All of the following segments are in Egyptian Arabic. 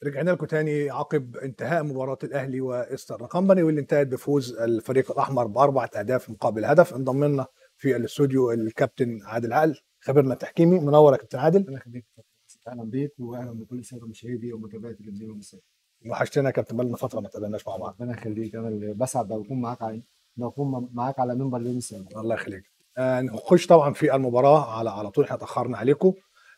رجعنا لكم تاني عقب انتهاء مباراة الأهلي وإستر كومباني واللي انتهت بفوز الفريق الأحمر بأربعة أهداف مقابل هدف انضم لنا في الاستوديو الكابتن عادل عقل خبيرنا التحكيمي منور يا كابتن عادل انا خليك اهلا بيك واهلا بكل الساده المشاهدين ومتابعه التلفزيون المصري وحشتنا يا كابتن بقالنا فترة ما اتقابلناش مع بعض ربنا يخليك انا اللي بسعد لو اكون معاك على لو اكون معاك على منبر اليوم السابع الله يخليك آه نخش طبعا في المباراة على على طول احنا اتأخرنا عليكم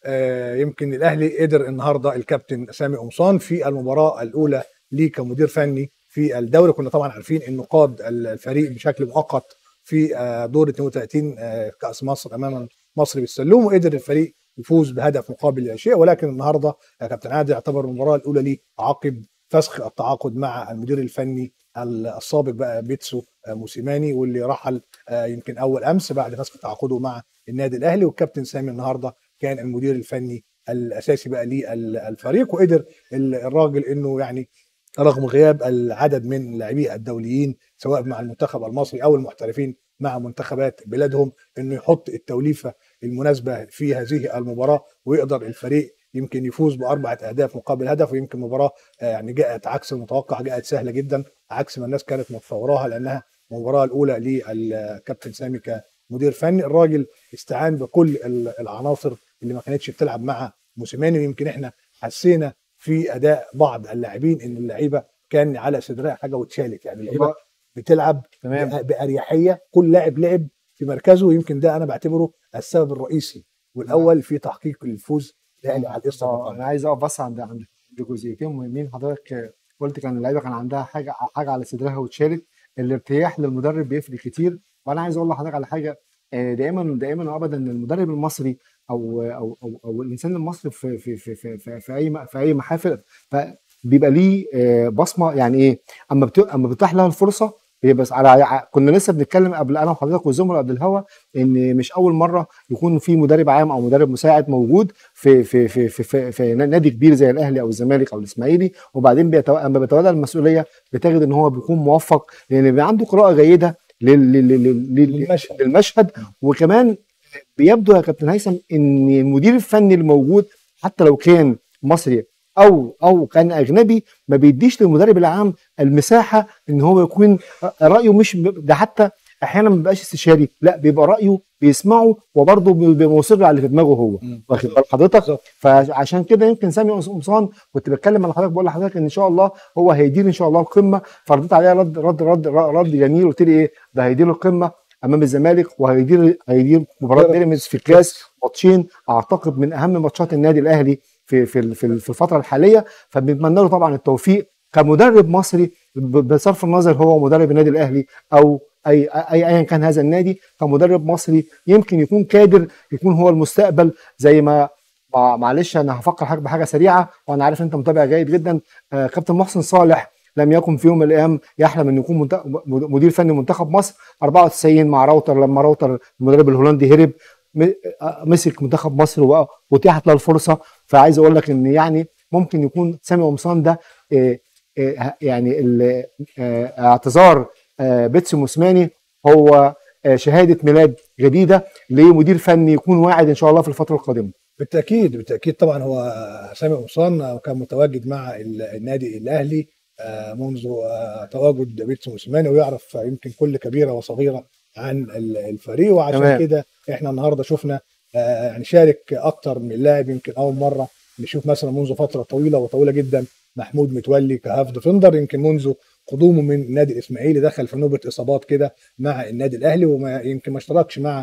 آه يمكن الأهلي قدر النهاردة الكابتن سامي قمصان في المباراة الأولى ليه كمدير فني في الدوري كنا طبعا عارفين انه قاد الفريق بشكل مؤقت في آه، دور 32 آه، كاس مصر امام مصر بالسلوم وقدر الفريق يفوز بهدف مقابل لا شيء ولكن النهارده يا كابتن عادل يعتبر المباراه الاولى ليه عقب فسخ التعاقد مع المدير الفني السابق بقى بيتسو آه، موسيماني واللي رحل آه، يمكن اول امس بعد فسخ تعاقده مع النادي الاهلي والكابتن سامي النهارده كان المدير الفني الاساسي بقى للفريق وقدر ال- الراجل انه يعني رغم غياب العدد من لاعبي الدوليين سواء مع المنتخب المصري او المحترفين مع منتخبات بلادهم انه يحط التوليفه المناسبه في هذه المباراه ويقدر الفريق يمكن يفوز باربعه اهداف مقابل هدف ويمكن مباراه آه، يعني جاءت عكس المتوقع جاءت سهله جدا عكس ما الناس كانت متصوراها لانها المباراه الاولى للكابتن سامي كمدير فني الراجل استعان بكل ال- العناصر اللي ما كانتش بتلعب مع موسيماني ويمكن احنا حسينا في اداء بعض اللاعبين ان اللعيبه كان على صدرها حاجه واتشالت يعني اللعيبه بتلعب تمام بأ- باريحيه كل لاعب لعب في مركزه ويمكن ده انا بعتبره السبب الرئيسي والاول في تحقيق الفوز الاهلي على القصه آه، انا عايز اقف بس عند عند عند جزئيتين مهمين حضرتك آه، قلت كان اللعيبه كان عندها حاجه حاجه على صدرها واتشالت الارتياح للمدرب بيفرق كتير وانا عايز اقول لحضرتك على حاجه آه، دائما دائما وابدا المدرب المصري او او او, أو الانسان المصري في في في في, في, في اي في اي محافل بيبقى ليه آه، بصمه يعني ايه اما بت... اما بتتاح لها الفرصه بيبقى بس على ع- كنا لسه بنتكلم قبل انا وحضرتك والزملاء قبل الهوا ان مش اول مره يكون في مدرب عام او مدرب مساعد موجود في في في في, في, في نادي كبير زي الاهلي او الزمالك او الاسماعيلي وبعدين بيتو... اما بيتولى المسؤوليه بتجد ان هو بيكون موفق لان بيبقى عنده قراءه جيده لل... لل... لل... لل... المشهد للمشهد وكمان بيبدو يا كابتن هيثم ان المدير الفني الموجود حتى لو كان مصري او او كان اجنبي ما بيديش للمدرب العام المساحه ان هو يكون رايه مش ده حتى احيانا ما بيبقاش استشاري لا بيبقى رايه بيسمعه وبرضه بيبقى مصر على اللي في دماغه هو مم. واخد بال حضرتك بالظبط. فعشان كده يمكن سامي قمصان كنت بتكلم على حضرتك بقول لحضرتك ان ان شاء الله هو هيدير ان شاء الله القمه فرديت عليها رد رد رد رد جميل قلت لي ايه ده هيدير القمه امام الزمالك وهيدير هيدير مباراه بيراميدز في الكاس ماتشين اعتقد من اهم ماتشات النادي الاهلي في في في في الفتره الحاليه فبنتمنى له طبعا التوفيق كمدرب مصري ب- بصرف النظر هو مدرب النادي الاهلي او اي اي ايا كان هذا النادي كمدرب مصري يمكن يكون قادر يكون هو المستقبل زي ما مع- معلش انا هفكر حاجه بحاجه سريعه وانا عارف انت متابع جيد جدا آه كابتن محسن صالح لم يكن في يوم من الايام يحلم انه يكون منت- مدير فني منتخب مصر 94 مع راوتر لما راوتر المدرب الهولندي هرب م- آه، مسك منتخب مصر و- واتيحت له الفرصه فعايز اقول لك ان يعني ممكن يكون سامي قمصان ده آه، آه، يعني ال- آه، اعتذار آه، بيتسو موسماني هو آه، شهاده ميلاد جديده لمدير فني يكون واعد ان شاء الله في الفتره القادمه بالتاكيد بالتاكيد طبعا هو سامي قمصان كان متواجد مع ال- النادي الاهلي آه، منذ آه، تواجد بيتسو موسيماني ويعرف يمكن كل كبيره وصغيره عن ال- الفريق وعشان تمام. كده احنا النهارده شفنا آه، يعني شارك اكتر من لاعب يمكن اول مره نشوف مثلا منذ فتره طويله وطويله جدا محمود متولي كهاف ديفندر يمكن منذ قدومه من النادي الاسماعيلي دخل في نوبه اصابات كده مع النادي الاهلي وما يمكن ما اشتركش مع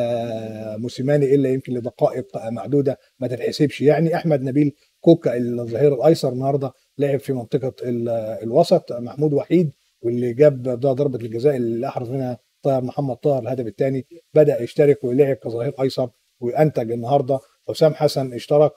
آه، موسيماني الا يمكن لدقائق معدوده ما تتحسبش يعني احمد نبيل كوكا الظهير الايسر النهارده لعب في منطقه ال- الوسط محمود وحيد واللي جاب ده ضربه الجزاء اللي احرز منها طاهر محمد طاهر الهدف الثاني بدا يشترك ولعب كظهير ايسر وانتج النهارده حسام حسن اشترك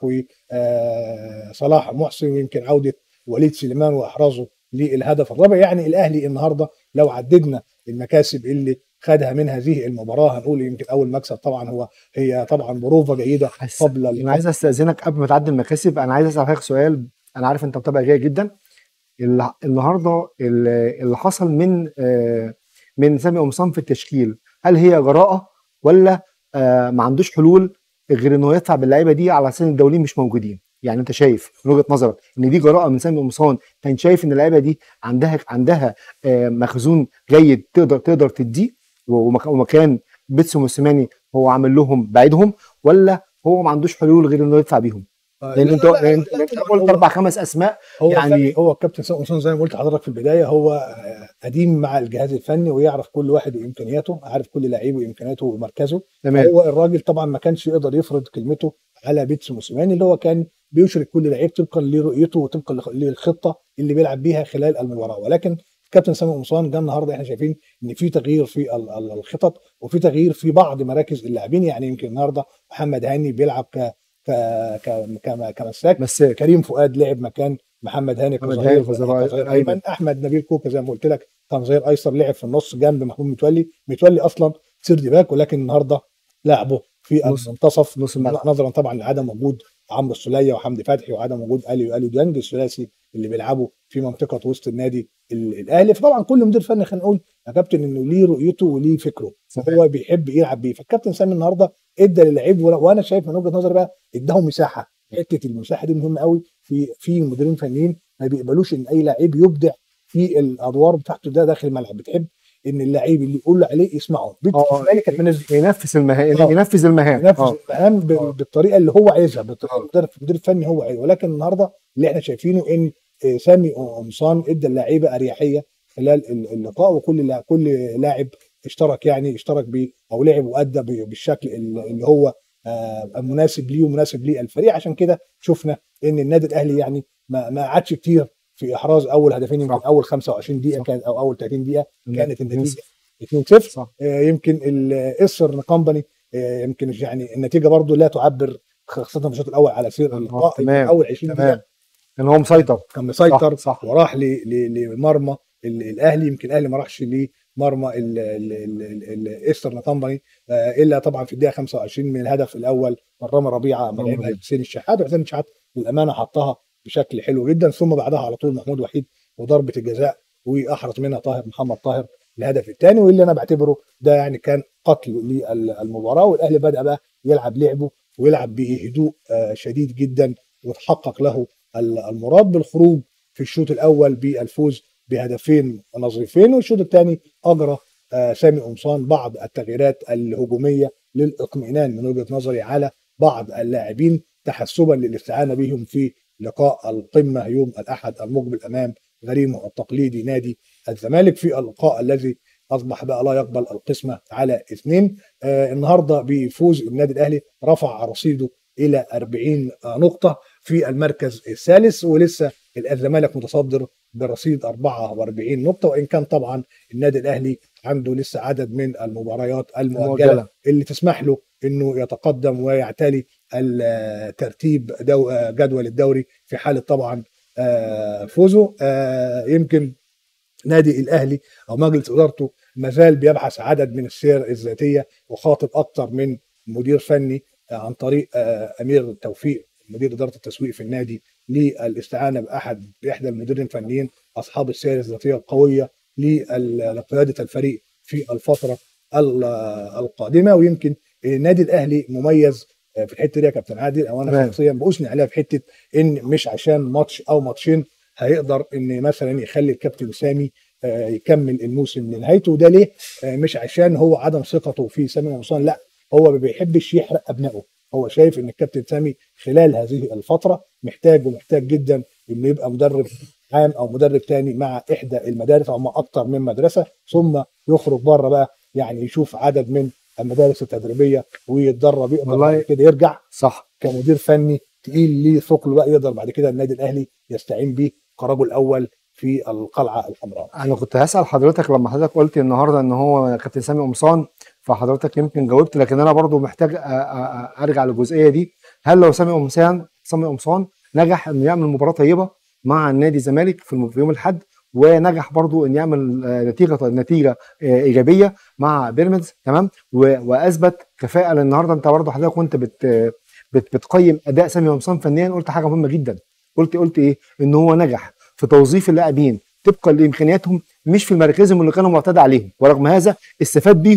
وصلاح محسن ويمكن عوده وليد سليمان واحرازه للهدف الرابع يعني الاهلي النهارده لو عددنا المكاسب اللي خدها من هذه المباراه هنقول يمكن اول مكسب طبعا هو هي طبعا بروفه جيده حس- قبل انا عايز استاذنك قبل ما تعدي المكاسب انا عايز اسال حضرتك سؤال انا عارف انت متابع جيد جدا ال- النهارده ال- اللي حصل من آه، من سامي قمصان في التشكيل هل هي جراءه ولا آه، ما عندوش حلول غير انه يدفع باللعيبه دي على اساس إن الدوليين مش موجودين يعني انت شايف من وجهه نظرك ان دي جراءه من سامي قمصان كان شايف ان اللعيبه دي عندها عندها آه، مخزون جيد تقدر تقدر تديه ومك- ومكان بيتسو موسيماني هو عامل لهم بعيدهم ولا هو ما عندوش حلول غير انه يدفع بيهم آه، لان لا، انت لا، لا، لان لا، لأن انت طبعاً قلت هو- اربع خمس اسماء هو يعني- يعني هو الكابتن سامي قمصان زي ما قلت لحضرتك في البدايه هو آه، قديم مع الجهاز الفني ويعرف كل واحد وامكانياته عارف كل لعيب وامكانياته ومركزه تمام هو الراجل طبعا ما كانش يقدر يفرض كلمته على بيتسو موسيماني اللي هو كان بيشرك كل لعيب طبقا لرؤيته وطبقا لخ- للخطه اللي بيلعب بيها خلال المباراه ولكن الكابتن سامي قمصان جه النهارده احنا شايفين ان في تغيير في ال- ال- الخطط وفي تغيير في بعض مراكز اللاعبين يعني يمكن النهارده محمد هاني بيلعب ك ك ك- ك- كمساك بس كريم فؤاد لعب مكان محمد هاني محمد كظهير هاني كظهير كظهير أيمن. ايمن احمد نبيل كوكا زي ما قلت لك كان ظهير ايسر لعب في النص جنب محمود متولي متولي اصلا سيرد باك ولكن النهارده لعبه في نص- المنتصف نص الملعب. نظرا طبعا لعدم وجود عمرو السوليه وحمدي فتحي وعدم وجود الي والي ديانج الثلاثي اللي بيلعبوا في منطقه وسط النادي ال- الاهلي فطبعا كل مدير فني خلينا نقول يا كابتن انه ليه رؤيته وليه فكره صحيح. هو بيحب يلعب بيه فالكابتن سامي النهارده ادى للعيب وأنا- وانا شايف من وجهه نظري بقى اداهم مساحه حته المساحه دي مهمه قوي في في مديرين فنيين ما بيقبلوش ان اي لعيب يبدع في الادوار بتاعته ده داخل الملعب بتحب ان اللعيب اللي يقول له عليه يسمعه بيت اه الزمالك كانت منزل ينفذ المهام آه. ينفذ المهام ينفذ اه المهام ب- آه. بالطريقه اللي هو عايزها بالطريقه آه. اللي المدرب المدير الفني هو عايزها ولكن النهارده اللي احنا شايفينه ان آه، سامي قمصان ادى اللعيبه اريحيه خلال ال- اللقاء وكل لا- كل لاعب اشترك يعني اشترك بيه او لعب وادى ب- بالشكل ال- اللي هو آه، مناسب ليه ومناسب ليه الفريق عشان كده شفنا ان النادي الاهلي يعني ما ما قعدش كتير في احراز اول هدفين يمكن صح. اول 25 دقيقه صح. كانت او اول 30 دقيقه كانت النتيجه 2-0 صح آه، يمكن الاسر كومباني آه، يمكن يعني النتيجه برضو لا تعبر خاصه في الشوط الاول على سير اللقاء تمام، يمكن اول 20 تمام. دقيقه ان هو مسيطر كان مسيطر صح، صح. وراح ل- ل- لمرمى ال- الاهلي يمكن الاهلي ما راحش لمرمى ال- ال- ال- ال- الايسترن كومباني آه، الا طبعا في الدقيقه 25 من الهدف الاول من رامي ربيعه من لعبها ربيعة. حسين الشحات وحسين الشحات للامانه حطها بشكل حلو جدا ثم بعدها على طول محمود وحيد وضربه الجزاء واحرز منها طاهر محمد طاهر الهدف الثاني واللي انا بعتبره ده يعني كان قتل للمباراه والاهلي بدا بقى يلعب لعبه ويلعب بهدوء آه، شديد جدا وتحقق له ال- المراد بالخروج في الشوط الاول بالفوز بهدفين نظيفين والشوط الثاني اجرى آه، سامي قمصان بعض التغييرات الهجوميه للاطمئنان من وجهه نظري على بعض اللاعبين تحسبا للاستعانه بهم في لقاء القمه يوم الاحد المقبل امام غريمه التقليدي نادي الزمالك في اللقاء الذي اصبح بقى لا يقبل القسمه على اثنين آه النهارده بفوز النادي الاهلي رفع رصيده الى 40 نقطه في المركز الثالث ولسه الزمالك متصدر برصيد 44 نقطه وان كان طبعا النادي الاهلي عنده لسه عدد من المباريات المؤجله المؤجلة. اللي تسمح له انه يتقدم ويعتلي ال- ترتيب دو جدول الدوري في حاله طبعا آه، فوزه آه، يمكن نادي الاهلي او مجلس ادارته ما زال بيبحث عدد من السير الذاتيه وخاطب اكثر من مدير فني آه، عن طريق آه، امير توفيق مدير اداره التسويق في النادي للاستعانه باحد باحدى المديرين الفنيين اصحاب السير الذاتيه القويه لل- لقياده الفريق في الفتره ال- القادمه ويمكن النادي الاهلي مميز آه، في الحته دي يا كابتن عادل او انا تمام. شخصيا باثني عليها في حته ان مش عشان ماتش او ماتشين هيقدر ان مثلا يخلي الكابتن سامي آه، يكمل الموسم لنهايته وده ليه؟ آه، مش عشان هو عدم ثقته في سامي قمصان لا هو ما بيحبش يحرق ابنائه هو شايف ان الكابتن سامي خلال هذه الفتره محتاج ومحتاج جدا انه يبقى مدرب عام او مدرب تاني مع احدى المدارس او مع اكتر من مدرسه ثم يخرج بره بقى يعني يشوف عدد من المدارس التدريبيه ويتدرب يقدر والله- بعد كده يرجع صح كمدير فني تقيل ليه ثقل بقى يقدر بعد كده النادي الاهلي يستعين بيه كرجل اول في القلعه الحمراء انا كنت هسال حضرتك لما حضرتك قلت النهارده ان هو كابتن سامي قمصان فحضرتك يمكن جاوبت لكن انا برضو محتاج أ- أ- أ- ارجع للجزئيه دي هل لو سامي قمصان سامي قمصان نجح انه يعمل مباراه طيبه مع النادي الزمالك في الم- في يوم الاحد ونجح برضو ان يعمل آه، نتيجه نتيجه آه، ايجابيه مع بيراميدز تمام و- واثبت كفاءه لان النهارده انت برضو حضرتك وانت بت بت بتقيم اداء سامي قمصان فنيا قلت حاجه مهمه جدا قلت قلت ايه ان هو نجح في توظيف اللاعبين طبقا لامكانياتهم مش في مراكزهم اللي كانوا معتاد عليهم ورغم هذا استفاد بيهم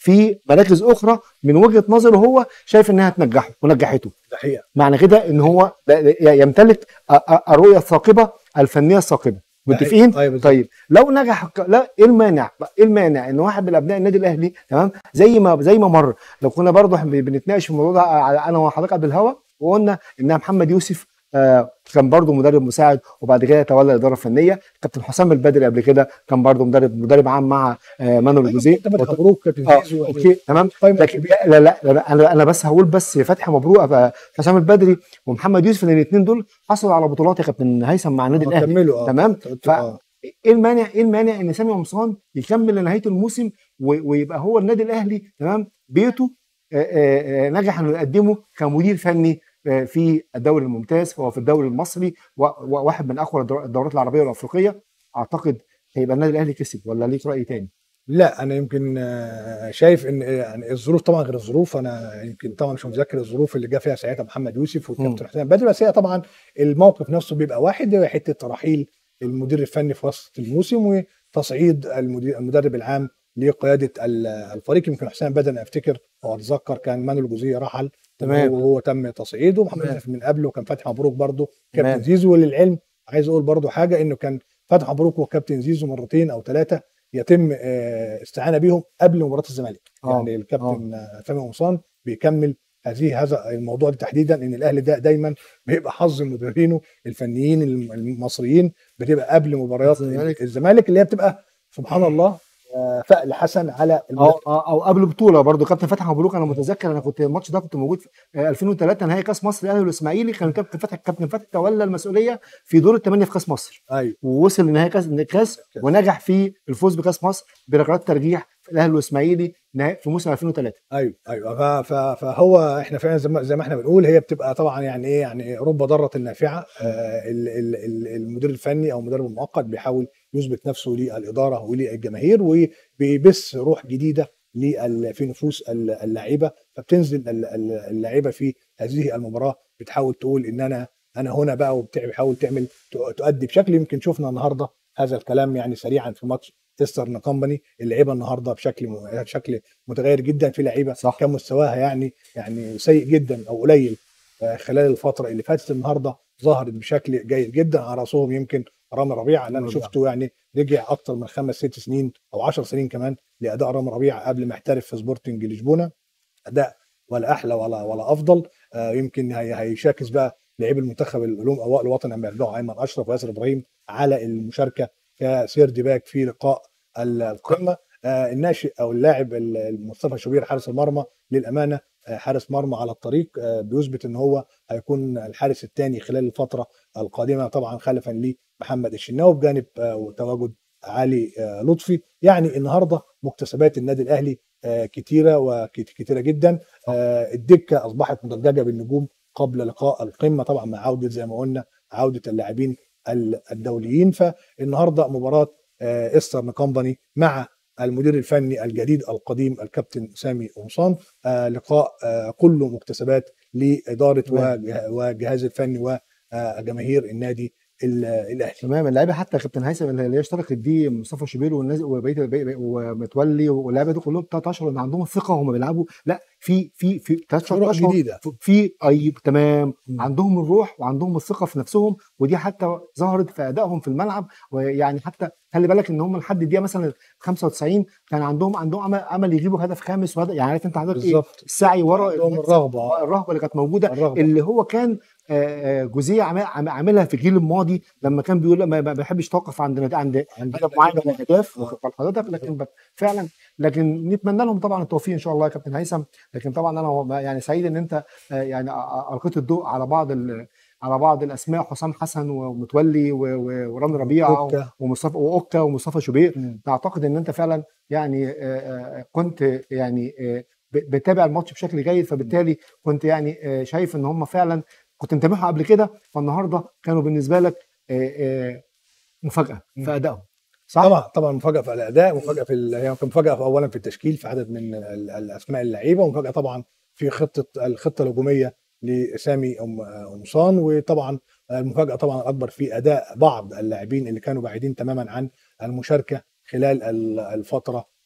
في مراكز اخرى من وجهه نظره هو شايف انها تنجحه ونجحته ده حقيقه معنى كده ان هو ب- يمتلك أ- أ- الرؤيه الثاقبه الفنيه الثاقبه ده متفقين حقيقة. أيوة بالظبط. طيب لو نجح لا ايه المانع ايه المانع ان واحد من ابناء النادي الاهلي تمام زي ما زي ما مر لو كنا برضه احنا بنتناقش في الموضوع ده على- انا وحضرتك قبل الهوا وقلنا ان محمد يوسف آه كان برضه مدرب مساعد وبعد كده تولى الاداره الفنيه كابتن حسام البدري قبل كده كان برضه مدرب مدرب عام مع آه مانويل جوزيه كابتن فتحي مبروك كابتن اه زيزو اوكي تمام قايمة لكن كبيرة. لا لا, لا انا انا بس هقول بس فتحي مبروك آه، حسام البدري ومحمد يوسف لان الاثنين دول حصلوا على بطولات يا كابتن هيثم مع النادي آه، الاهلي كملوا اه تمام قلت- ف آه. ايه المانع ايه المانع ان سامي قمصان يكمل لنهايه الموسم و- ويبقى هو النادي الاهلي تمام بيته آه، آه، آه، نجح انه يقدمه كمدير فني آه، في الدوري الممتاز هو في الدوري المصري و- وواحد من اقوى الدور- الدورات العربيه والافريقيه اعتقد هيبقى النادي الاهلي كسب ولا ليك راي تاني؟ لا انا يمكن آه، شايف ان يعني الظروف طبعا غير الظروف انا يمكن طبعا مش متذكر الظروف اللي جه فيها ساعتها محمد يوسف والكابتن حسام بدري بس هي طبعا الموقف نفسه بيبقى واحد هي حته رحيل المدير الفني في وسط الموسم وتصعيد المدير المدرب العام لقياده ال- الفريق يمكن حسام بدري أنا افتكر او اتذكر كان مانويل جوزيه رحل تمام. وهو تم تصعيده محمد تمام. يوسف من قبله وكان فتحي مبروك برضه تمام. كابتن زيزو وللعلم عايز اقول برضه حاجه انه كان فتحي مبروك وكابتن زيزو مرتين او ثلاثه يتم آه، استعانه بيهم قبل مباراه الزمالك آه، يعني الكابتن آه، سامي قمصان بيكمل هذه هذا الموضوع ده تحديدا ان الاهلي ده دايما بيبقى حظ مدربينه الفنيين الم- المصريين بتبقى قبل مباريات الزمالك. الزمالك اللي هي بتبقى سبحان الله آه، فأل حسن على او المدرب. او أو قبل بطوله برضو كابتن فتحي مبروك انا متذكر انا كنت الماتش ده كنت موجود في آه، 2003 نهائي كاس مصر الاهلي والاسماعيلي كان كابتن فتحي كابتن فتحي تولى المسؤوليه في دور الثمانيه في كاس مصر ايوه ووصل لنهائي كاس كاس ونجح في الفوز بكاس مصر بركلات ترجيح في الاهلي والاسماعيلي نهائي في موسم 2003 ايوه ايوه ف- ف- فهو احنا فعلا زي ما, زي ما احنا بنقول هي بتبقى طبعا يعني ايه يعني رب ضاره نافعه آه ال- ال- ال- المدير الفني او المدرب المؤقت بيحاول يثبت نفسه للاداره وللجماهير وبيبث روح جديده لل- في نفوس ال- اللعيبه فبتنزل ال- ال- اللعيبه في هذه المباراه بتحاول تقول ان انا انا هنا بقى وبتحاول تعمل تؤدي بشكل يمكن شفنا النهارده هذا الكلام يعني سريعا في ماتش ايسترن كومباني اللعيبه النهارده بشكل م- بشكل متغير جدا في لعيبه صح. كان مستواها يعني يعني سيء جدا او قليل آه، خلال الفتره اللي فاتت النهارده ظهرت بشكل جيد جدا على راسهم يمكن رامي ربيعه اللي انا ربيعة. شفته يعني رجع اكتر من خمس ست سنين او 10 سنين كمان لاداء رامي ربيعه قبل ما يحترف في سبورتنج لشبونه اداء ولا احلى ولا ولا افضل آه، يمكن هي- هيشاكس بقى لعيب المنتخب العلوم اوائل الوطن لما يرجعوا ايمن اشرف وياسر ابراهيم على المشاركه كسيرد باك في لقاء ال- القمه آه، الناشئ او اللاعب ال- مصطفى شوبير حارس المرمى للامانه آه، حارس مرمى على الطريق آه، بيثبت ان هو هيكون الحارس الثاني خلال الفتره القادمه طبعا خلفا لمحمد الشناوي بجانب آه، تواجد علي آه، لطفي يعني النهارده مكتسبات النادي الاهلي آه، كتيره وكتيره جدا آه، الدكه اصبحت مدججه بالنجوم قبل لقاء القمه طبعا مع عوده زي ما قلنا عوده اللاعبين ال- الدوليين فالنهارده مباراه آه، ايسترن كومباني مع المدير الفني الجديد القديم الكابتن سامي قمصان آه، لقاء آه، كله مكتسبات لاداره تمام. وجه- وجهاز الفني وجماهير النادي ال- الاهلي تمام اللعيبه حتى كابتن هيثم اللي هي اشتركت دي مصطفى شوبير والناس وبقيه الباقي- ومتولي واللعيبه دول كلهم ثلاث اشهر ان عندهم ثقه وهم بيلعبوا لا في في في ثلاث روح اشهر جديده في اي تمام مم. عندهم الروح وعندهم الثقه في نفسهم ودي حتى ظهرت في ادائهم في الملعب ويعني حتى خلي بالك ان هم لحد الدقيقه مثلا 95 كان عندهم عندهم امل, أمل يجيبوا هدف خامس وهدف يعني عارف انت حضرتك ايه بالظبط السعي ورا عندهم الرغبه الرهبه اللي كانت موجوده الرغبه اللي هو كان آه، آه، جوزيه عامل- عامل- عاملها في الجيل الماضي لما كان بيقول لا، ما ما بحبش توقف عند نت- عند عند هدف معين من الاهداف آه. واخد بال حضرتك لكن ب- فعلا لكن نتمنى لهم طبعا التوفيق ان شاء الله يا كابتن هيثم لكن طبعا انا يعني سعيد ان انت آه، يعني أ- أ- القيت الضوء على بعض ال- على بعض الاسماء حسام حسن ومتولي و- و- ورامي ربيعه أوكا. ومصطفى واوكا ومصطفى شوبير مم. اعتقد ان انت فعلا يعني آه، آه، كنت يعني آه، ب- بتابع الماتش بشكل جيد فبالتالي كنت يعني آه، شايف ان هم فعلا كنت متابعهم قبل كده فالنهارده كانوا بالنسبه لك آه، آه، مفاجاه مم. في ادائهم صح؟ طبعا طبعا مفاجاه في الاداء مفاجاه في ال... هي كان مفاجاه في اولا في التشكيل في عدد من ال- الاسماء اللعيبه ومفاجاه طبعا في خطه الخطه الهجوميه لسامي أم... قمصان وطبعا المفاجاه طبعا الاكبر في اداء بعض اللاعبين اللي كانوا بعيدين تماما عن المشاركه خلال ال- الفتره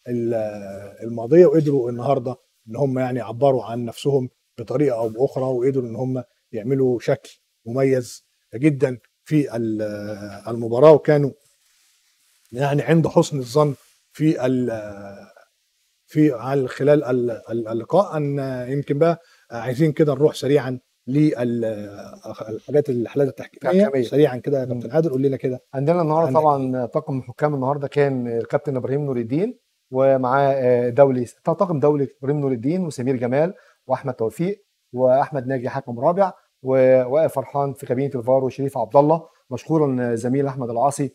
ال- الماضيه وقدروا النهارده ان هم يعني يعبروا عن نفسهم بطريقه او باخرى وقدروا ان هم يعملوا شكل مميز جدا في ال- المباراه وكانوا يعني عند حسن الظن في ال- في على خلال ال- ال- اللقاء ان يمكن بقى عايزين كده نروح سريعا للحاجات الحالات التحكيميه تحكيمية. سريعا كده يا كابتن عادل قول لنا كده عندنا النهارده عندك طبعا طاقم الحكام النهارده كان الكابتن ابراهيم نور الدين ومعاه آه، دولي طاقم دولي ابراهيم نور الدين وسمير جمال واحمد توفيق واحمد ناجي حكم رابع ووائل فرحان في كابينه الفار وشريف عبد الله مشكورا زميل احمد العاصي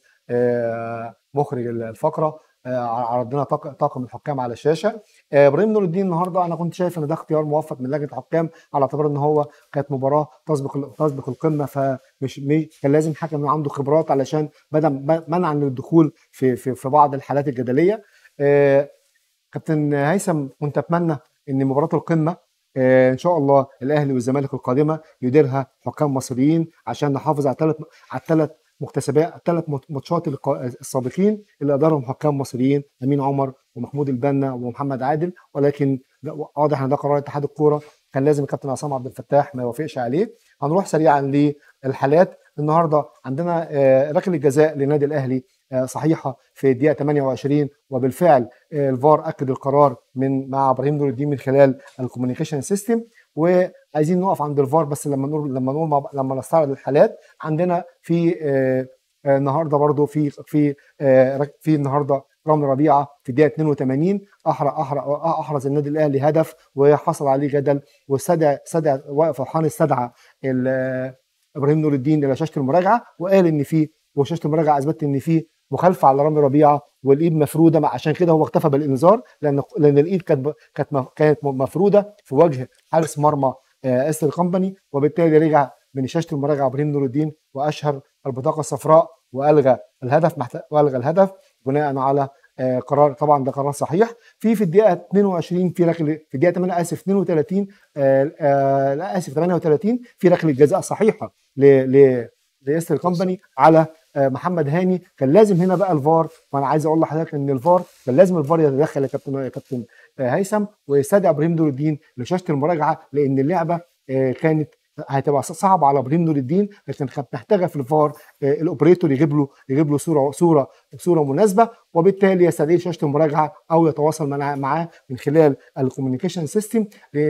آه، مخرج الفقره آه، عرضنا طاق- طاقم الحكام على الشاشه آه، ابراهيم نور الدين النهارده انا كنت شايف ان ده اختيار موفق من لجنه الحكام على اعتبار ان هو كانت مباراه تسبق تسبق القمه فمش مي- كان لازم حكم عنده خبرات علشان بدل منعا للدخول في في في بعض الحالات الجدليه آه، كابتن هيثم كنت اتمنى ان مباراه القمه آه، ان شاء الله الاهلي والزمالك القادمه يديرها حكام مصريين عشان نحافظ على ثلاث على الثلاث مكتسبات الثلاث ماتشات اللقاء- السابقين اللي ادارهم حكام مصريين امين عمر ومحمود البنا ومحمد عادل ولكن ده واضح ان ده قرار اتحاد الكوره كان لازم الكابتن عصام عبد الفتاح ما يوافقش عليه هنروح سريعا للحالات النهارده عندنا آه، ركله جزاء للنادي الاهلي آه، صحيحه في الدقيقه 28 وبالفعل آه، الفار اكد القرار من مع ابراهيم نور الدين من خلال الكوميونيكيشن سيستم وعايزين نقف عند الفار بس لما نقول لما نقول مع- لما نستعرض الحالات عندنا في آه، آه، النهارده برضو في في آه، رك- في النهارده رامي ربيعه في الدقيقه 82 احرز احرز احرز النادي الاهلي هدف وحصل عليه جدل واستدعى استدعى واقف فرحان استدعى ال- آه، ابراهيم نور الدين الى شاشه المراجعه وقال ان في وشاشه المراجعه اثبتت ان في مخالفه على رامي ربيعه والايد مفروده مع- عشان كده هو اكتفى بالانذار لان لان الايد كانت ب- كانت م- كانت مفروده في وجه حارس مرمى آه، استر كومباني وبالتالي رجع من شاشه المراجعه ابراهيم نور الدين واشهر البطاقه الصفراء والغى الهدف محت- والغى الهدف بناء على آه، قرار طبعا ده قرار صحيح في في الدقيقه 22 في ركله في الدقيقه 8 اسف 32 آه، آه، لا اسف 38 في ركله جزاء صحيحه ل ل لاستر كومباني على آه، محمد هاني كان لازم هنا بقى الفار وانا عايز اقول لحضرتك ان الفار كان لازم الفار يتدخل يا كابتن يا كابتن آه، هيثم ويستدعي ابراهيم نور الدين لشاشه المراجعه لان اللعبه آه، كانت هتبقى صعبه على ابراهيم نور الدين لكن كانت محتاجه في الفار آه، الاوبريتور يجيب له يجيب له صوره صوره صوره مناسبه وبالتالي يستدعي شاشه المراجعه او يتواصل معاه معاه من خلال الكوميونيكيشن سيستم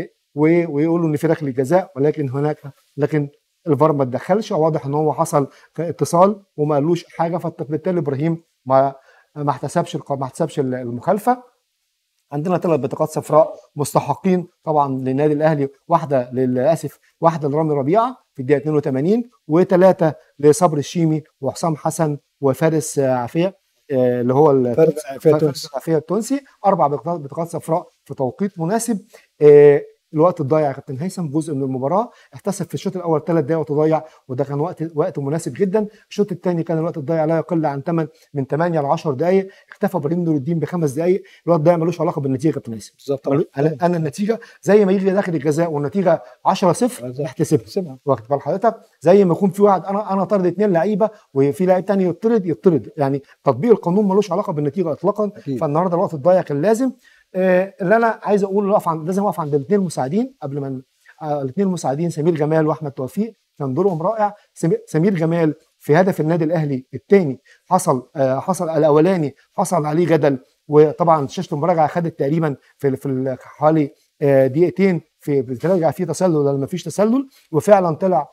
ويقول له ان في ركله جزاء ولكن هناك لكن الفار ما اتدخلش واضح ان هو حصل اتصال وما قالوش حاجه فبالتالي ابراهيم ما ما احتسبش الق- ما احتسبش المخالفه عندنا ثلاث بطاقات صفراء مستحقين طبعا للنادي الاهلي واحده للاسف واحده لرامي ربيعه في الدقيقه 82 وثلاثه لصبر الشيمي وحسام حسن وفارس آه، عافيه آه، اللي هو ال- فارس عافية فارس تونسي. عافيه التونسي اربع بطاقات بطاقات صفراء في توقيت مناسب آه، الوقت الضايع يا كابتن هيثم جزء من المباراه احتسب في الشوط الاول ثلاث دقائق وتضيع وده كان وقت وقت مناسب جدا الشوط الثاني كان الوقت الضايع لا يقل عن 8 من 8 ل 10 دقائق اكتفى ابراهيم نور الدين بخمس دقائق الوقت الضايع ملوش علاقه بالنتيجه يا كابتن هيثم بالظبط ملو- انا انا النتيجه زي ما يجي داخل الجزاء والنتيجه 10 0 بالظبط. احتسبها سيبها واخد بال حضرتك زي ما يكون في واحد انا انا طرد اثنين لعيبه وفي لاعب تاني يطرد يطرد يعني تطبيق القانون ملوش علاقه بالنتيجه اطلاقا أكيد. فالنهارده الوقت الضايع كان لازم آه، اللي انا عايز اقول اقف عند لازم اقف عند الاثنين المساعدين قبل ما ن- آه، الاثنين المساعدين سمير جمال واحمد توفيق كان دورهم رائع سمي- سمير جمال في هدف النادي الاهلي الثاني حصل آه، حصل الاولاني حصل عليه جدل وطبعا شاشه المراجعه خدت تقريبا في في ال- حوالي آه، دقيقتين في بتراجع فيه تسلل ولا ما فيش تسلل وفعلا طلع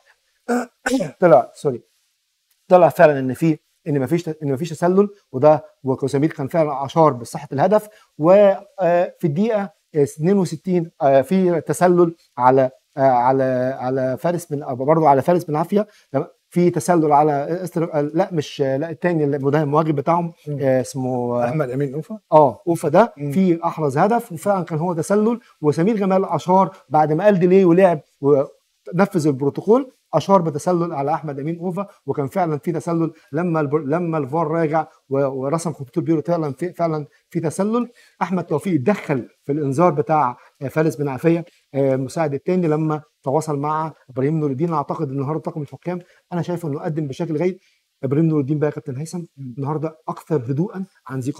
طلع سوري طلع فعلا ان في ان مفيش ان مفيش تسلل وده وسمير كان فعلا اشار بصحه الهدف وفي الدقيقه 62 آه، في تسلل على آه، على على فارس بن برضه على فارس بن عافيه لما- في تسلل على استر... آه، لا مش لا الثاني المهاجم بتاعهم آه، اسمه آه، احمد امين اوفا اه اوفا ده مم. في احرز هدف وفعلا كان هو تسلل وسمير جمال اشار بعد ما قال ديلي ولعب ونفذ البروتوكول اشار بتسلل على احمد امين اوفا وكان فعلا في تسلل لما البر... لما الفار راجع و... ورسم خطوط البيرو فعلا في فعلا في تسلل احمد توفيق اتدخل في الانذار بتاع آه، فارس بن عافيه آه، المساعد الثاني لما تواصل مع ابراهيم نور الدين اعتقد ان النهارده طاقم الحكام انا شايف انه قدم بشكل جيد ابراهيم نور الدين بقى يا كابتن هيثم النهارده اكثر هدوءا عن ذي قبل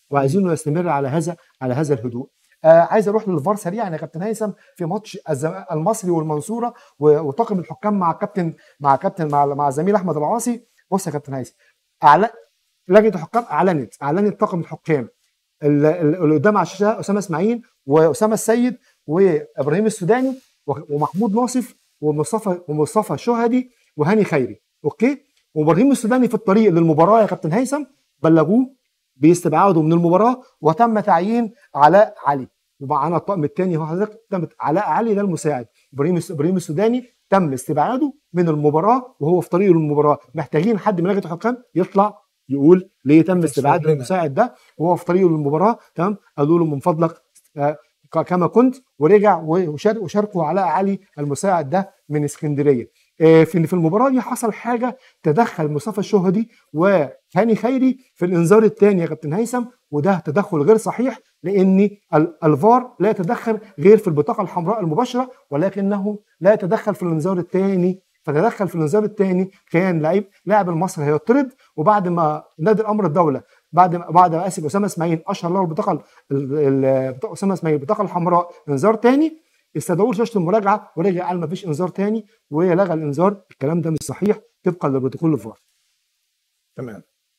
وعايزينه يستمر على هذا على هذا الهدوء آه عايز اروح للفار سريعا يا كابتن هيثم في ماتش الزم- المصري والمنصوره و- وطاقم الحكام مع كابتن مع كابتن مع مع زميل احمد العاصي بص يا كابتن هيثم أعلن لجنه الحكام اعلنت اعلنت طاقم الحكام ال- ال- اللي قدام على الشاشه اسامه اسماعيل واسامه السيد وابراهيم السوداني و- ومحمود ناصف ومصطفى ومصطفى شهدي وهاني خيري اوكي وابراهيم السوداني في الطريق للمباراه يا كابتن هيثم بلغوه باستبعاده من المباراه وتم تعيين علاء علي ومعانا الطقم الثاني هو حضرتك تم علاء علي ده المساعد ابراهيم ابراهيم السوداني تم استبعاده من المباراه وهو في طريقه للمباراه محتاجين حد من لجنه الحكام يطلع يقول ليه تم استبعاد لنا. المساعد ده وهو في طريقه للمباراه تمام قالوا له من فضلك آه، ك- كما كنت ورجع وشار- وشاركوا علاء علي المساعد ده من اسكندريه آه، في في المباراه دي حصل حاجه تدخل مصطفى الشهدي وهاني خيري في الانذار الثاني يا كابتن هيثم وده تدخل غير صحيح لان ال- الفار لا يتدخل غير في البطاقه الحمراء المباشره ولكنه لا يتدخل في الانذار الثاني فتدخل في الانذار الثاني كان لعيب لاعب المصري هيطرد وبعد ما نادي الامر الدوله بعد ما بعد ما اسف اسامه اسماعيل اشهر له البطاقه ال- ال- البطاقة- اسامه اسماعيل البطاقه الحمراء انذار ثاني استدعوه لشاشه المراجعه ورجع قال ما فيش انذار ثاني ولغى الانذار الكلام ده مش صحيح طبقا لبروتوكول الفار تمام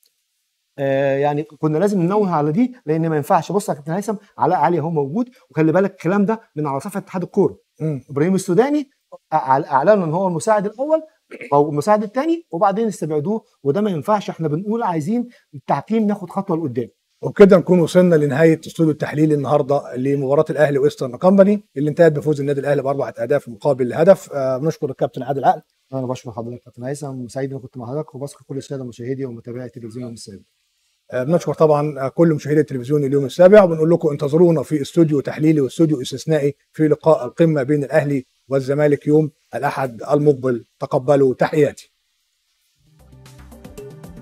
آه يعني كنا لازم ننوه على دي لان ما ينفعش بص يا كابتن هيثم علاء علي اهو موجود وخلي بالك الكلام ده من على صفحه اتحاد الكوره مم. ابراهيم السوداني أع- اعلنوا ان هو المساعد الاول او المساعد الثاني وبعدين استبعدوه وده ما ينفعش احنا بنقول عايزين التحكيم ناخد خطوه لقدام وبكده نكون وصلنا لنهايه استوديو التحليل النهارده لمباراه الاهلي وايسترن كومباني اللي انتهت بفوز النادي الاهلي باربعه اهداف مقابل هدف آه بنشكر الكابتن عادل عقل انا بشكر حضرتك كابتن هيثم سعيد اني كنت مع حضرتك وبشكر كل الساده مشاهدي ومتابعي التلفزيون السابق آه بنشكر طبعا آه، كل مشاهدي التلفزيون اليوم السابع وبنقول لكم انتظرونا في استوديو تحليلي واستوديو استثنائي في لقاء القمه بين الاهلي والزمالك يوم الاحد المقبل تقبلوا تحياتي